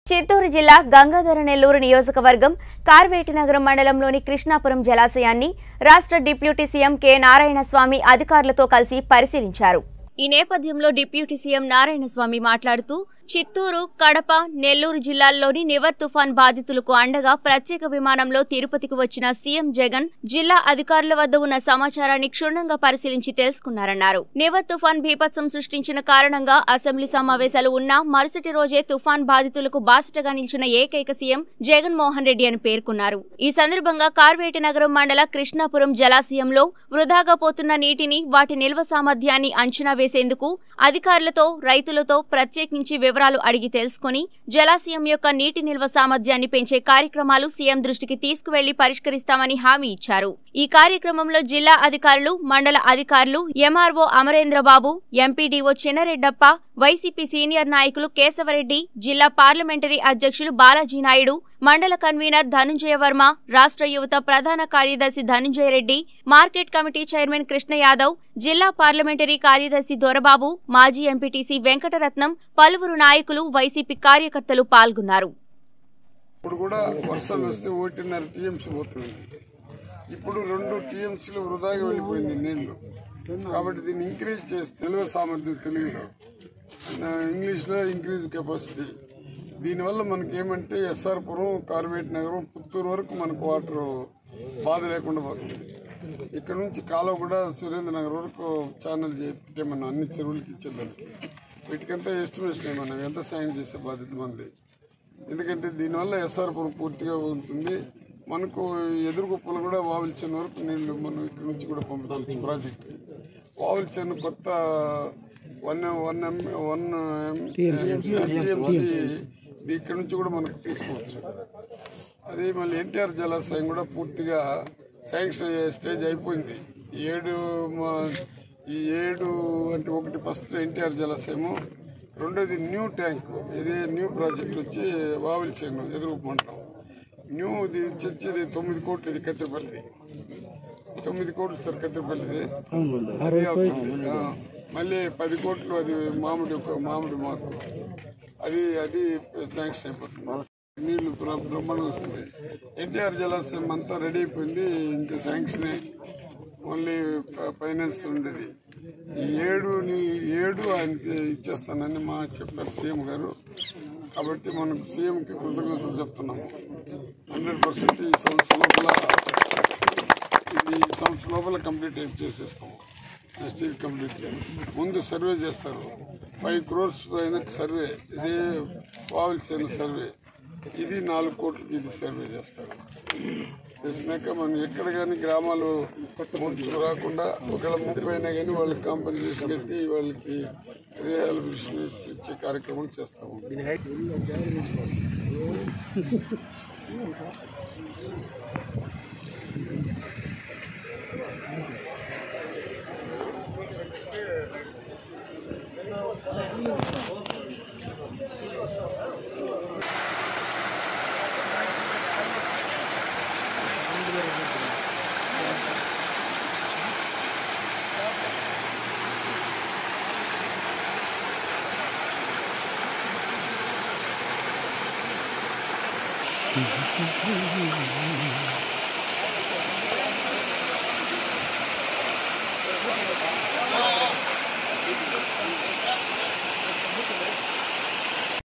చిత్తూరు జిల్లా గంగాధర నెల్లూరు నియోజకవర్గం కార్వేటి నగరం మండలంలోని కృష్ణాపురం జలాశయాన్ని రాష్ట్ర డిప్యూటీ సీఎం కె నారాయణస్వామి అధికారులతో కలిసి పరిశీలించారు ఈ నేపథ్యంలో డిప్యూటీ సీఎం నారాయణస్వామి మాట్లాడుతూ చిత్తూరు కడప నెల్లూరు జిల్లాల్లోని నివర్ తుఫాన్ బాధితులకు అండగా ప్రత్యేక విమానంలో తిరుపతికి వచ్చిన సీఎం జగన్ జిల్లా అధికారుల వద్ద ఉన్న సమాచారాన్ని క్షుణ్ణంగా పరిశీలించి తెలుసుకున్నారన్నారు నివర్ తుఫాన్ బీభత్సం సృష్టించిన కారణంగా అసెంబ్లీ సమావేశాలు ఉన్నా మరుసటి రోజే తుఫాన్ బాధితులకు బాసటగా నిలిచిన ఏకైక సీఎం జగన్ మోహన్ రెడ్డి అని పేర్కొన్నారు ఈ సందర్భంగా కార్వేటి నగరం మండల కృష్ణాపురం జలాశయంలో వృధాగా పోతున్న నీటిని వాటి నిల్వ సామర్థ్యాన్ని అంచనా వేసేందుకు అధికారులతో రైతులతో ప్రత్యేకించి వివరాలు అడిగి తెలుసుకుని జలాశయం యొక్క నీటి నిల్వ సామర్థ్యాన్ని పెంచే కార్యక్రమాలు సీఎం దృష్టికి తీసుకువెళ్లి పరిష్కరిస్తామని హామీ ఇచ్చారు ఈ కార్యక్రమంలో జిల్లా అధికారులు మండల అధికారులు MRO Amarendrababu MPDO Chinnareddappa YCP senior నాయకులు కేశవరెడ్డి జిల్లా పార్లమెంటరీ అధ్యక్షులు బాలాజీ నాయుడు మండల కన్వీనర్ ధనుంజయ వర్మ రాష్ట్ర యువత ప్రధాన కార్యదర్శి Dhananjaya Reddy market committee chairman Krishna Yadav జిల్లా పార్లమెంటరీ కార్యదర్శి దొరబాబు మాజీ ఎంపీటీసీ వెంకటరత్నం పలువురు నాయకులు వైసీపీ కార్యకర్తలు పాల్గొన్నారు ఇప్పుడు కూడా వర్షాలు వస్తే ఒకటిన్నర టీఎంసీ పోతుంది ఇప్పుడు రెండు టీఎంసీలు వృధాగా వెళ్ళిపోయింది నీళ్లు కాబట్టి దీన్ని ఇంక్రీజ్ చేసి తెలుగు సామర్థ్యం తెలుగులో ఆ, ఇంగ్లీష్లో ఇంక్రీజ్ కెపాసిటీ దీనివల్ల మనకి ఏమంటే ఎస్ఆర్పురం కార్వేట్ నగరం పుత్తూరు వరకు మనకు వాటర్ బాధ లేకుండా పోతుంది ఇక్కడ నుంచి కాలువ కూడా సురేంద్ర నగర్ వరకు ఛానల్ పెట్టేమన్నా అన్ని చెరువులకి ఇచ్చేదానికి వీటికంతా ఎస్టిమేషన్ ఏమన్నా ఎంత సాయం చేసే బాధ్యత మంది ఎందుకంటే దీనివల్ల ఎస్ఆర్పురం పూర్తిగా ఉంటుంది మనకు ఎదురుగుప్పలు కూడా వావిల్ చెన్న వరకు నీళ్లు మనం ఇక్కడ నుంచి కూడా పంపుతాం ప్రాజెక్ట్ వావిల్ చెన్న కొత్త one one M one TMC ఇక్కడ నుంచి కూడా మనకు తీసుకోవచ్చు అది మళ్ళీ ఎన్టీఆర్ జలాశయం కూడా పూర్తిగా శాంక్షన్ అయ్యే స్టేజ్ అయిపోయింది ఈ ఏడు మా- ఈ ఏడు అంటే ఒకటి ఫస్ట్ ఎన్టీఆర్ జలాశయము రెండోది న్యూ ట్యాంక్ ఇది న్యూ ప్రాజెక్ట్ వచ్చి వావిలి చేను ఎదురుకుంటాం న్యూ ఇది వచ్చేది తొమ్మిది కోట్లు ఇది కత్తిపల్లిది తొమ్మిది కోట్లు సార్ కత్తిపల్లిది అది అవుతుంది. ఆ, మళ్ళీ పది కోట్లు అది మామిడి ఒక మామిడి మాకు అది అది శాంక్షన్ అయిపోతుంది నీళ్లు బ్ర- బ్రహ్మాండంగా వస్తుంది ఎన్టీఆర్ జలాశయం అంతా రెడీ అయిపోయింది ఇంకా శాంక్షనే ఓన్లీ ఫ- ఫైనాన్స్ ఉండేది ఈ ఏడు ని- ఏడు ఆయన ఇచ్చేస్తానని మా చెప్పారు సీఎం గారు కాబట్టి మనం సీఎంకి కృతజ్ఞతలు చెప్తున్నాము హండ్రెడ్ పర్సెంట్ ఈ సంవత్సరం లోపల ఇది ఈ సంవత్సరం లోపల కంప్లీట్ అయి చేసేస్తాము నెక్స్ట్ ఇయర్ కంప్లీట్ ముందు సర్వే చేస్తారు ఫైవ్ క్రోర్స్ పైన సర్వే ఇదే వావిల్సిన సర్వే ఇది నాలుగు కోట్లకి ఇది సర్వే చేస్తారు చేసినాక మనం ఎక్కడ కానీ గ్రామాలు ముందుకు రాకుండా ఒకవేళ ముప్పై అయినా కానీ వాళ్ళకి కాంపెన్సేషన్ పెట్టి వాళ్ళకి రిహాబిలిటేషన్ ఇచ్చి ఇచ్చే కార్యక్రమం చేస్తాము